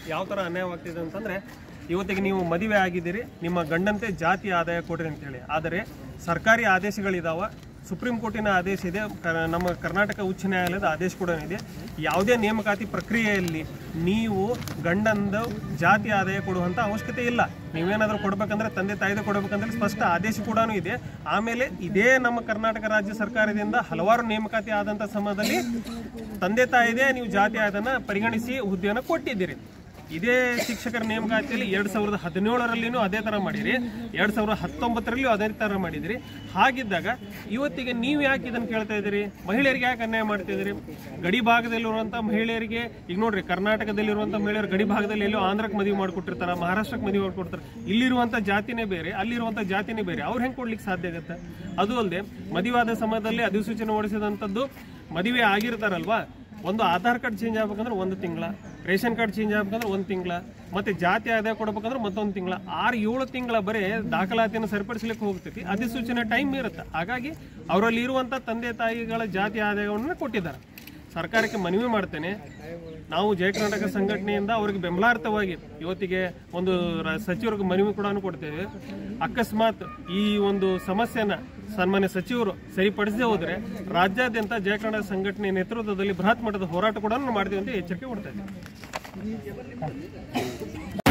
ಯಾವ ಥರ ಅನ್ಯಾಯವಾಗ್ತಿದೆ ಅಂತಂದರೆ ಇವತ್ತಿಗೆ ನೀವು ಮದುವೆ ಆಗಿದ್ದೀರಿ ನಿಮ್ಮ ಗಂಡಂತೆ ಜಾತಿ ಆದಾಯ ಕೊಡ್ರಿ ಅಂತೇಳಿ ಆದರೆ ಸರ್ಕಾರಿ ಆದೇಶಗಳಿದಾವ ಸುಪ್ರೀಂ ಕೋರ್ಟಿನ ಆದೇಶ ಇದೆ ಕ- ನಮ್ಮ ಕರ್ನಾಟಕ ಉಚ್ಚ ನ್ಯಾಯಾಲಯದ ಆದೇಶ ಕೂಡ ಇದೆ ಯಾವುದೇ ನೇಮಕಾತಿ ಪ್ರಕ್ರಿಯೆಯಲ್ಲಿ ನೀವು ಗಂಡಂದು ಜಾತಿ ಆದಾಯ ಕೊಡುವಂಥ ಅವಶ್ಯಕತೆ ಇಲ್ಲ ನೀವೇನಾದರೂ ಕೊಡ್ಬೇಕಂದ್ರೆ ತಂದೆ ತಾಯಿದೆ ಕೊಡಬೇಕಂದ್ರೆ ಸ್ಪಷ್ಟ ಆದೇಶ ಕೂಡ ಇದೆ ಆಮೇಲೆ ಇದೇ ನಮ್ಮ ಕರ್ನಾಟಕ ರಾಜ್ಯ ಸರ್ಕಾರದಿಂದ ಹಲವಾರು ನೇಮಕಾತಿ ಆದಂಥ ಸಮಯದಲ್ಲಿ ತಂದೆ ತಾಯಿದೆ ನೀವು ಜಾತಿ ಆದನ್ನ ಪರಿಗಣಿಸಿ ಹುದ್ದೆಯನ್ನು ಕೊಟ್ಟಿದ್ದೀರಿ ಇದೇ ಶಿಕ್ಷಕರ ನೇಮಕಾತಿಯಲ್ಲಿ ಎರಡ್ ಸಾವಿರದ ಹದಿನೇಳರಲ್ಲಿನೂ ಅದೇ ತರ ಮಾಡಿರಿ ಎರಡ್ ಸಾವಿರದ ಹತ್ತೊಂಬತ್ತರಲ್ಲಿಯೂ ಅದೇ ತರ ಮಾಡಿದಿರಿ ಹಾಗಿದ್ದಾಗ ಇವತ್ತಿಗೆ ನೀವು ಯಾಕೆ ಇದನ್ನ ಕೇಳ್ತಾ ಇದ್ದೀರಿ ಮಹಿಳೆಯರಿಗೆ ಯಾಕೆ ಅನ್ಯಾಯ ಮಾಡ್ತಾ ಇದ್ದೀರಿ ಗಡಿ ಭಾಗದಲ್ಲಿರುವಂತ ಮಹಿಳೆಯರಿಗೆ ಈಗ ನೋಡ್ರಿ ಕರ್ನಾಟಕದಲ್ಲಿರುವಂತ ಮಹಿಳೆಯರು ಗಡಿ ಭಾಗದಲ್ಲಿ ಎಲ್ಲೋ ಆಂಧ್ರಕ್ಕೆ ಮದುವೆ ಮಾಡ್ಕೊಟ್ಟಿರ್ತಾರ ಮಹಾರಾಷ್ಟ್ರಕ್ಕೆ ಮದುವೆ ಮಾಡ್ಕೊಡ್ತಾರೆ ಇಲ್ಲಿರುವಂತ ಜಾತಿನೇ ಬೇರೆ ಅಲ್ಲಿರುವಂತ ಜಾತಿನೇ ಬೇರೆ ಅವ್ರು ಹೆಂಗೆ ಕೊಡ್ಲಿಕ್ಕೆ ಸಾಧ್ಯ ಆಗುತ್ತೆ ಅದು ಅಲ್ಲದೆ ಮದುವಾದ ಸಮಯದಲ್ಲಿ ಅಧಿಸೂಚನೆ ಹೊರಡಿಸಿದಂಥದ್ದು ಮದುವೆ ಆಗಿರ್ತಾರಲ್ವಾ ಒಂದು ಆಧಾರ್ ಕಾರ್ಡ್ ಚೇಂಜ್ ಆಗ್ಬೇಕಂದ್ರೆ ಒಂದು ತಿಂಗಳ ರೇಷನ್ ಕಾರ್ಡ್ ಚೇಂಜ್ ಆಗ್ಬೇಕಂದ್ರೆ ಒಂದು ತಿಂಗಳ ಮತ್ತೆ ಜಾತಿ ಆದಾಯ ಕೊಡ್ಬೇಕಂದ್ರೆ ಮತ್ತೊಂದು ತಿಂಗಳ ಆರು ಏಳು ತಿಂಗಳ ಬರೀ ದಾಖಲಾತಿಯನ್ನು ಸರಿಪಡಿಸ್ಲಿಕ್ಕೆ ಹೋಗ್ತೈತಿ ಅಧಿಸೂಚನೆ ಟೈಮ್ ಇರುತ್ತೆ ಹಾಗಾಗಿ ಅವರಲ್ಲಿ ಇರುವಂಥ ತಂದೆ ತಾಯಿಗಳ ಜಾತಿ ಆದಾಯವನ್ನು ಕೊಟ್ಟಿದ್ದಾರೆ ಸರ್ಕಾರಕ್ಕೆ ಮನವಿ ಮಾಡ್ತೇನೆ ನಾವು ಜಯ ಕರ್ನಾಟಕ ಸಂಘಟನೆಯಿಂದ ಅವರಿಗೆ ಬೆಂಬಲಾರ್ಥವಾಗಿ ಇವತ್ತಿಗೆ ಒಂದು ರ- ಸಚಿವರಿಗೆ ಮನವಿ ಕೂಡ ಕೊಡ್ತೇವೆ ಅಕಸ್ಮಾತ್ ಈ ಒಂದು ಸಮಸ್ಯೆನ ಸನ್ಮಾನ್ಯ ಸಚಿವರು ಸರಿಪಡಿಸದೆ ಹೋದ್ರೆ ರಾಜ್ಯಾದ್ಯಂತ ಜಯ ಕರ್ನಾಟಕ ಸಂಘಟನೆ ನೇತೃತ್ವದಲ್ಲಿ ಬೃಹತ್ ಮಟ್ಟದ ಹೋರಾಟ ಕೂಡ ಮಾಡ್ತೀವಿ ಅಂತ ಎಚ್ಚರಿಕೆ ಕೊಡ್ತಾ ಇದ್ದೀವಿ